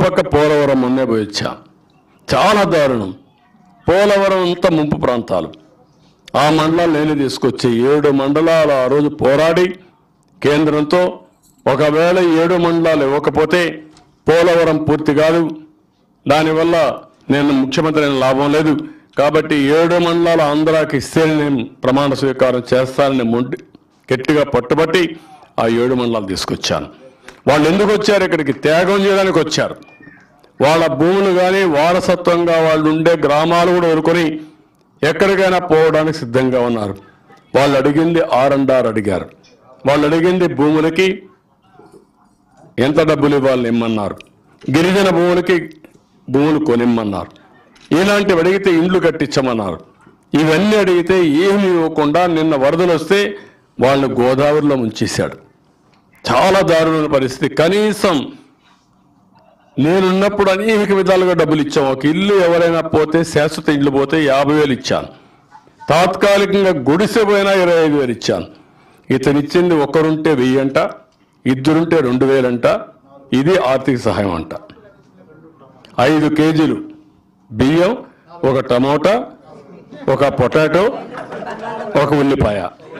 పక్క పోలవరం మొన్నే పోయి వచ్చా చాలా దారుణం పోలవరం అంతా ముంపు ప్రాంతాలు ఆ మండలాలు నేను తీసుకొచ్చి ఏడు మండలాలు ఆ రోజు పోరాడి కేంద్రంతో ఒకవేళ ఏడు మండలాలు ఇవ్వకపోతే పోలవరం పూర్తి కాదు దానివల్ల నేను ముఖ్యమంత్రి అయిన లాభం లేదు కాబట్టి ఏడు మండలాలు ఆంధ్రాకి ఇస్తే నేను ప్రమాణ స్వీకారం చేస్తానని మొండి గట్టిగా పట్టుబట్టి ఆ ఏడు మండలాలు తీసుకొచ్చాను వాళ్ళు ఎందుకు వచ్చారు ఇక్కడికి త్యాగం చేయడానికి వచ్చారు వాళ్ళ భూములు కానీ వారసత్వంగా వాళ్ళు ఉండే గ్రామాలు కూడా వదులుకొని ఎక్కడికైనా పోవడానికి సిద్ధంగా ఉన్నారు వాళ్ళు అడిగింది ఆర్ అండ్ ఆర్ అడిగారు వాళ్ళు అడిగింది భూములకి ఎంత డబ్బులు ఇవ్వాలని ఇమ్మన్నారు గిరిజన భూములకి భూములు కొనిమ్మన్నారు ఇలాంటివి అడిగితే ఇండ్లు కట్టించమన్నారు ఇవన్నీ అడిగితే ఏమి ఇవ్వకుండా నిన్న వరదలు వస్తే వాళ్ళని గోదావరిలో ముంచేశాడు చాలా దారుణమైన పరిస్థితి కనీసం నేనున్నప్పుడు అనేక విధాలుగా డబ్బులు ఇచ్చాం ఒక ఇల్లు ఎవరైనా పోతే శాశ్వత ఇల్లు పోతే యాభై వేలు ఇచ్చాను తాత్కాలికంగా గుడిసె పోయినా ఇరవై ఐదు వేలు ఇచ్చాను ఇతను ఇచ్చింది ఒకరుంటే వెయ్యి అంట ఇద్దరుంటే రెండు వేలంట ఇది ఆర్థిక సహాయం అంట ఐదు కేజీలు బియ్యం ఒక టమోటా ఒక పొటాటో ఒక ఉల్లిపాయ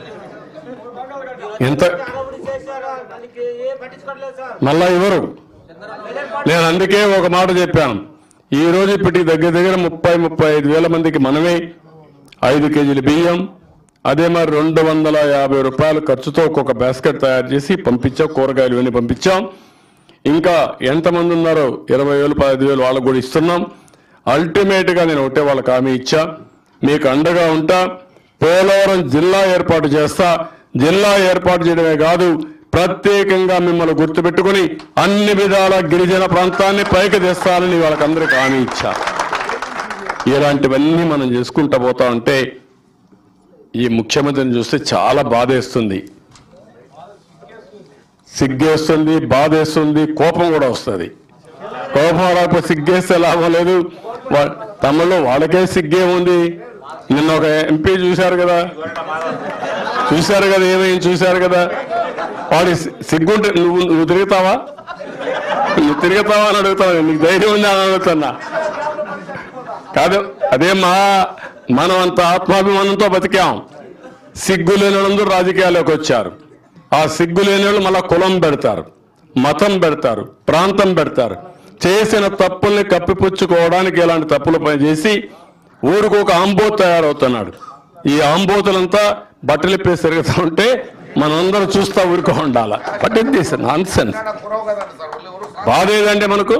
ఎంత దానికి ఏ పట్టించుకోవట్లేదు సార్ మళ్ళా ఇవ్వరు నేను అందుకే ఒక మాట చెప్పాను ఈ రోజు ఇప్పటికి దగ్గర దగ్గర ముప్పై ముప్పై ఐదు వేల మందికి మనమే ఐదు కేజీల బియ్యం అదే మరి రెండు వందల యాభై రూపాయల ఖర్చుతో ఒక్కొక్క బాస్కెట్ తయారు చేసి పంపించాం కూరగాయలు ఇవన్నీ పంపించాం ఇంకా ఎంతమంది ఉన్నారో ఇరవై వేలు పదహైదు వేలు వాళ్ళకు కూడా ఇస్తున్నాం అల్టిమేట్ గా నేను ఒకటే వాళ్ళకి హామీ ఇచ్చా మీకు అండగా ఉంటా పోలవరం జిల్లా ఏర్పాటు చేస్తా జిల్లా ఏర్పాటు చేయడమే కాదు ప్రత్యేకంగా మిమ్మల్ని గుర్తుపెట్టుకుని అన్ని విధాల గిరిజన ప్రాంతాన్ని పైకి తెస్తానని వాళ్ళకందరికీ హామీ ఇచ్చా ఇలాంటివన్నీ మనం చేసుకుంటా పోతా ఉంటే ఈ ముఖ్యమంత్రిని చూస్తే చాలా బాధేస్తుంది సిగ్గేస్తుంది బాధేస్తుంది కోపం కూడా వస్తుంది కోపం రాకపోతే సిగ్గేస్తే లాభం లేదు వా- తమలో వాళ్ళకే సిగ్గే ఉంది నిన్న ఒక ఎంపీ చూశారు కదా చూశారు కదా ఏమైంది చూశారు కదా వాడి సి- సిగ్గుంటే నువ్వు నువ్వు తిరుగుతావా నువ్వు తిరుగుతావా అని అడుగుతావు నీకు ధైర్యం ఉంది అని అడుగుతున్నా కాదు అదే మా మనం అంత ఆత్మాభిమానంతో బతికాం సిగ్గు లేని వాళ్ళందరూ రాజకీయాల్లోకి వచ్చారు ఆ సిగ్గు లేని వాళ్ళు మళ్ళా కులం పెడతారు మతం పెడతారు ప్రాంతం పెడతారు చేసిన తప్పుల్ని కప్పిపుచ్చుకోవడానికి ఇలాంటి తప్పులు పని చేసి ఊరికి ఒక ఆంబోత్ తయారవుతున్నాడు ఈ ఆంబోతులంతా బట్టలు ఇప్పేసి తిరుగుతూ ఉంటే మనందరం చూస్తా ఊరుకో ఉండాల but it this nonsense బాధ ఏదంటే మనకు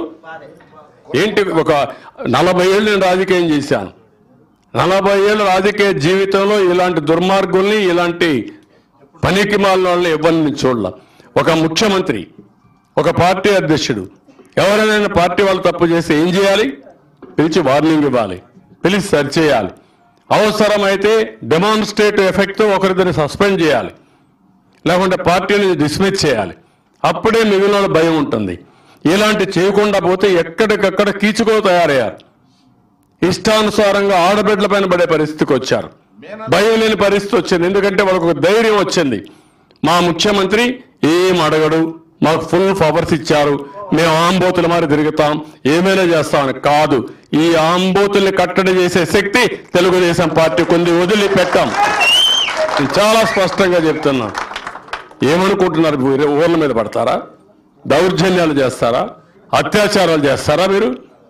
ఏంటి ఒక నలభై ఏళ్ళు నేను రాజకీయం చేశాను నలభై ఏళ్ళ రాజకీయ జీవితంలో ఇలాంటి దుర్మార్గుల్ని ఇలాంటి పనికి మాలిన వాళ్ళని ఎవరిని చూడాల ఒక ముఖ్యమంత్రి ఒక పార్టీ అధ్యక్షుడు ఎవరైనా పార్టీ వాళ్ళు తప్పు చేస్తే ఏం చేయాలి పిలిచి వార్నింగ్ ఇవ్వాలి పిలిచి సరిచేయాలి అవసరమైతే డెమాన్స్ట్రేటివ్ ఎఫెక్ట్తో ఒకరిద్దరిని సస్పెండ్ చేయాలి లేకుంటే పార్టీని డిస్మిస్ చేయాలి అప్పుడే మిగిలిన వాళ్ళ భయం ఉంటుంది ఇలాంటి చేయకుండా పోతే ఎక్కడికక్కడ కీచుకో తయారయ్యారు ఇష్టానుసారంగా ఆడబిడ్డల పైన పడే పరిస్థితికి వచ్చారు భయం లేని పరిస్థితి వచ్చింది ఎందుకంటే వాళ్ళకు ఒక ధైర్యం వచ్చింది మా ముఖ్యమంత్రి ఏం అడగడు మాకు ఫుల్ పవర్స్ ఇచ్చారు మేము ఆంబోతుల మారి తిరుగుతాం ఏమైనా చేస్తామని కాదు ఈ ఆంబోతుల్ని కట్టడి చేసే శక్తి తెలుగుదేశం పార్టీ కొన్ని వదిలిపెట్టాం ఇది చాలా స్పష్టంగా చెప్తున్నా ఏమనుకుంటున్నారు మీరు ఊర్ల మీద పడతారా దౌర్జన్యాలు చేస్తారా అత్యాచారాలు చేస్తారా మీరు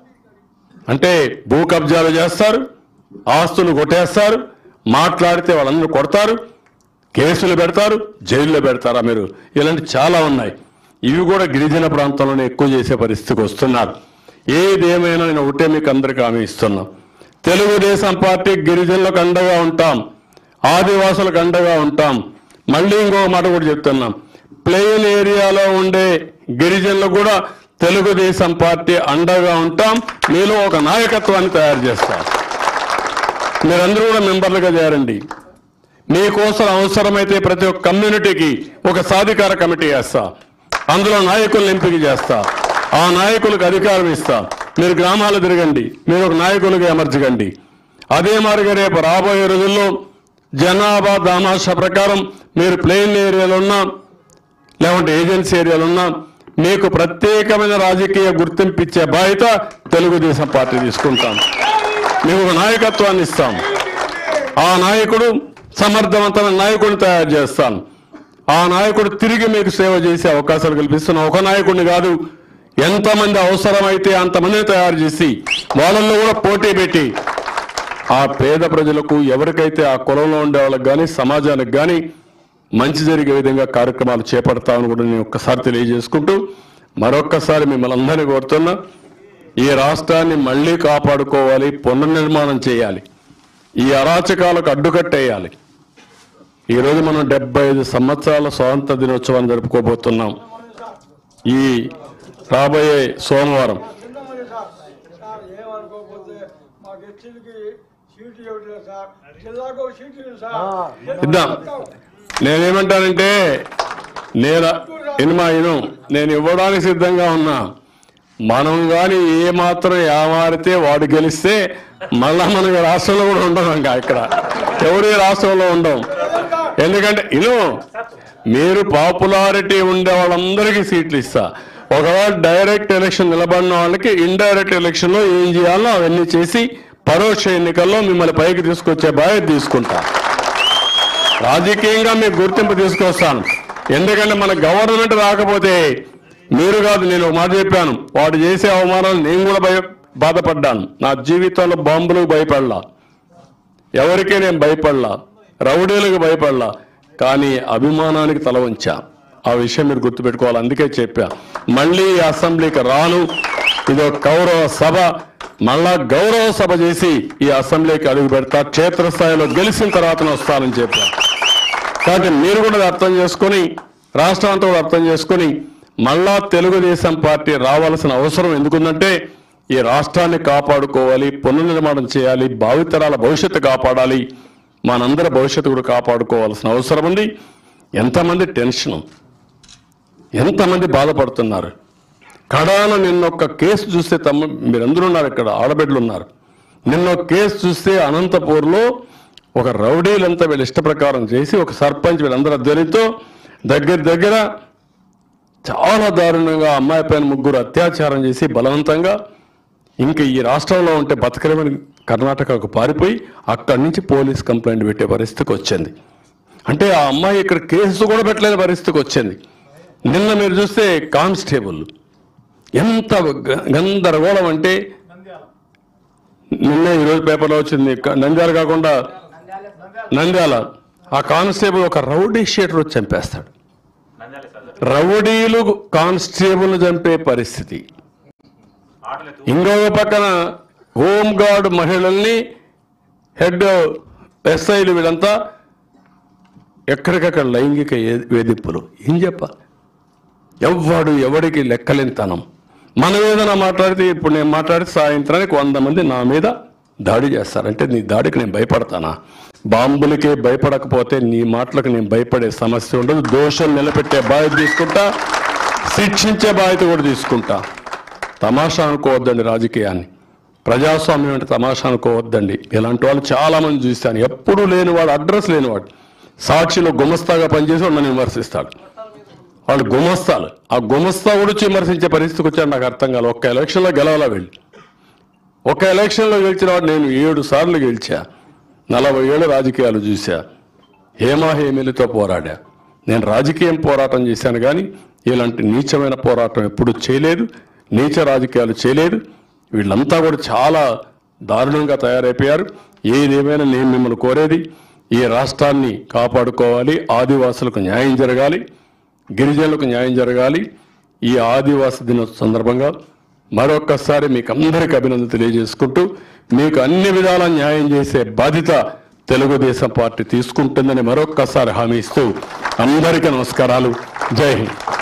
అంటే భూ కబ్జాలు చేస్తారు ఆస్తులు కొట్టేస్తారు మాట్లాడితే వాళ్ళందరూ కొడతారు కేసులు పెడతారు జైల్లో పెడతారా మీరు ఇలాంటి చాలా ఉన్నాయి ఇవి కూడా గిరిజన ప్రాంతంలోనే ఎక్కువ చేసే పరిస్థితికి వస్తున్నారు ఏదేమైనా నేను ఒకటే మీకు అందరికీ హామీ ఇస్తున్నాం తెలుగుదేశం పార్టీ గిరిజనులకు అండగా ఉంటాం ఆదివాసులకు అండగా ఉంటాం మళ్ళీ ఇంకో మాట కూడా చెప్తున్నాం ప్లెయిన్ ఏరియాలో ఉండే గిరిజనులకు కూడా తెలుగుదేశం పార్టీ అండగా ఉంటాం మీలో ఒక నాయకత్వాన్ని తయారు చేస్తాం మీరందరూ కూడా మెంబర్లుగా చేరండి మీకోసం అవసరమైతే ప్రతి ఒక్క కమ్యూనిటీకి ఒక సాధికార కమిటీ వేస్తా అందులో నాయకులను ఎంపిక చేస్తా ఆ నాయకులకు అధికారం ఇస్తా మీరు గ్రామాలు తిరగండి మీరు ఒక నాయకులుగా ఎమర్చకండి అదే మాదిరిగా రేపు రాబోయే రోజుల్లో జనాభా దామాషా ప్రకారం మీరు ప్లెయిన్ ఏరియాలో ఉన్నా లేకుంటే ఏజెన్సీ ఏరియాలో ఉన్నా మీకు ప్రత్యేకమైన రాజకీయ గుర్తింపు ఇచ్చే బాధ్యత తెలుగుదేశం పార్టీ తీసుకుంటాం మీకు ఒక నాయకత్వాన్ని ఇస్తాం ఆ నాయకుడు సమర్థవంతమైన నాయకుడిని తయారు చేస్తాను ఆ నాయకుడు తిరిగి మీకు సేవ చేసే అవకాశాలు కల్పిస్తున్నాం ఒక నాయకుడిని కాదు ఎంతమంది అవసరమైతే అంతమందిని తయారు చేసి వాళ్ళల్లో కూడా పోటీ పెట్టి ఆ పేద ప్రజలకు ఎవరికైతే ఆ కులంలో ఉండే వాళ్ళకి కానీ సమాజానికి కానీ మంచి జరిగే విధంగా కార్యక్రమాలు చేపడతామని కూడా నేను ఒక్కసారి తెలియజేసుకుంటూ మరొక్కసారి మిమ్మల్ని అందరినీ కోరుతున్నా ఈ రాష్ట్రాన్ని మళ్ళీ కాపాడుకోవాలి పునర్నిర్మాణం చేయాలి ఈ అరాచకాలకు అడ్డుకట్టేయాలి ఈరోజు మనం డెబ్బై ఐదు సంవత్సరాల స్వాతంత్ర దినోత్సవాన్ని జరుపుకోబోతున్నాం ఈ రాబోయే సోమవారం చిన్నమని సార్ సార్ ఏమనుకోకపోతే మాకు ఎస్టీలకి సీటు ఇవ్వట్లేదు సార్ జిల్లాకు ఒక సీటు ఇవ్వండి సార్ ఇద్దాం నేనేమంటానంటే నేను ఇనుమా ఇను నేను ఇవ్వడానికి సిద్ధంగా ఉన్నా మనం కానీ ఏ మాత్రం ఏమారితే వాడు గెలిస్తే మళ్ళా మనం ఈ రాష్ట్రంలో కూడా ఉండం ఇంకా ఇక్కడ ఎవరు ఈ రాష్ట్రంలో ఉండం ఎందుకంటే ఇను మీరు పాపులారిటీ ఉండే వాళ్ళందరికీ సీట్లు ఇస్తా ఒకవేళ డైరెక్ట్ ఎలక్షన్ నిలబడిన వాళ్ళకి ఇండైరెక్ట్ ఎలక్షన్ లో ఏం చేయాలో అవన్నీ చేసి పరోక్ష ఎన్నికల్లో మిమ్మల్ని పైకి తీసుకొచ్చే బాధ్యత తీసుకుంటా రాజకీయంగా మీకు గుర్తింపు తీసుకొస్తాను ఎందుకంటే మన గవర్నమెంట్ రాకపోతే మీరు కాదు నేను ఒక మాట చెప్పాను వాడు చేసే అవమానాలు నేను కూడా భయ బాధపడ్డాను నా జీవితంలో బాంబులకు భయపడలా ఎవరికీ నేను భయపడలా రౌడీలకు భయపడలా కానీ అభిమానానికి తల ఉంచా ఆ విషయం మీరు గుర్తుపెట్టుకోవాలి అందుకే చెప్పా మళ్ళీ ఈ అసెంబ్లీకి రాను ఇది ఒక గౌరవ సభ మళ్ళా గౌరవ సభ చేసి ఈ అసెంబ్లీకి అడుగు పెడతా క్షేత్రస్థాయిలో గెలిచిన తర్వాత వస్తానని చెప్పా కాబట్టి మీరు కూడా అది అర్థం చేసుకొని రాష్ట్రం అంతా కూడా అర్థం చేసుకొని మళ్ళా తెలుగుదేశం పార్టీ రావాల్సిన అవసరం ఎందుకుందంటే ఈ రాష్ట్రాన్ని కాపాడుకోవాలి పునర్నిర్మాణం చేయాలి భావితరాల భవిష్యత్తు కాపాడాలి మనందరి భవిష్యత్తు కూడా కాపాడుకోవాల్సిన అవసరం ఉంది ఎంతమంది టెన్షన్ ఎంతమంది బాధపడుతున్నారు కడాన నిన్నొక్క కేసు చూస్తే తమ్ము మీరందరూ ఉన్నారు ఇక్కడ ఆడబిడ్డలు ఉన్నారు నిన్న ఒక కేసు చూస్తే అనంతపూర్లో ఒక రౌడీలంతా వీళ్ళ ఇష్ట ప్రకారం చేసి ఒక సర్పంచ్ వీళ్ళందరూ ధ్వనితో దగ్గర దగ్గర చాలా దారుణంగా అమ్మాయి పైన ముగ్గురు అత్యాచారం చేసి బలవంతంగా ఇంకా ఈ రాష్ట్రంలో ఉంటే బతకలేమని కర్ణాటకకు పారిపోయి అక్కడి నుంచి పోలీస్ కంప్లైంట్ పెట్టే పరిస్థితికి వచ్చింది అంటే ఆ అమ్మాయి ఇక్కడ కేసు కూడా పెట్టలేని పరిస్థితికి వచ్చింది నిన్న మీరు చూస్తే కానిస్టేబుల్ ఎంత గ- గందరగోళం అంటే నిన్న ఈరోజు పేపర్లో వచ్చింది క- నంద్యాల కాకుండా నంద్యాల ఆ కానిస్టేబుల్ ఒక రౌడీ షీటర్ వచ్చి చంపేస్తాడు రౌడీలు కానిస్టేబుల్ చంపే పరిస్థితి ఇంకొక పక్కన హోంగార్డ్ మహిళల్ని హెడ్ ఎస్ఐలు వీళ్ళంతా ఎక్కడికక్కడ లైంగిక ఏ- వేధింపులు ఏం చెప్పాలి ఎవ్వడు ఎవడికి లెక్కలేనితనం మనం ఏదైనా మాట్లాడితే ఇప్పుడు నేను మాట్లాడితే సాయంత్రానికి వంద మంది నా మీద దాడి చేస్తారంటే నీ దాడికి నేను భయపడతానా బాంబులకే భయపడకపోతే నీ మాటలకు నేను భయపడే సమస్య ఉండదు దోషం నిలబెట్టే బాధ్యత తీసుకుంటా శిక్షించే బాధ్యత కూడా తీసుకుంటా తమాషా అనుకోవద్దండి రాజకీయాన్ని ప్రజాస్వామ్యం అంటే తమాషా అనుకోవద్దండి ఇలాంటి వాళ్ళు చాలా మంది చూశాను ఎప్పుడూ లేనివాడు అడ్రస్ లేనివాడు సాక్షిలో గుమస్తాగా పనిచేసి వాడు నన్ను విమర్శిస్తాడు వాళ్ళు గుమస్తాలు ఆ గుమస్తా కూడా వచ్చి విమర్శించే పరిస్థితికి వచ్చాడు నాకు అర్థం కాదు ఒక్క ఎలక్షన్లో గెలవాలా వెళ్ళి ఒక ఎలక్షన్లో గెలిచిన వాడు నేను ఏడు సార్లు గెలిచా నలభై ఏళ్ళు రాజకీయాలు చూసా హేమాహేమిలతో పోరాడా నేను రాజకీయం పోరాటం చేశాను కానీ ఇలాంటి నీచమైన పోరాటం ఎప్పుడు చేయలేదు నీచ రాజకీయాలు చేయలేదు వీళ్ళంతా కూడా చాలా దారుణంగా తయారైపోయారు ఏదేమైనా నేను మిమ్మల్ని కోరేది ఈ రాష్ట్రాన్ని కాపాడుకోవాలి ఆదివాసులకు న్యాయం జరగాలి గిరిజనులకు న్యాయం జరగాలి ఈ ఆదివాసి దినోత్సవ సందర్భంగా మరొక్కసారి మీకు అందరికీ అభినందన తెలియజేసుకుంటూ మీకు అన్ని విధాల న్యాయం చేసే బాధ్యత తెలుగుదేశం పార్టీ తీసుకుంటుందని మరొక్కసారి హామీ ఇస్తూ అందరికీ నమస్కారాలు జై హింద్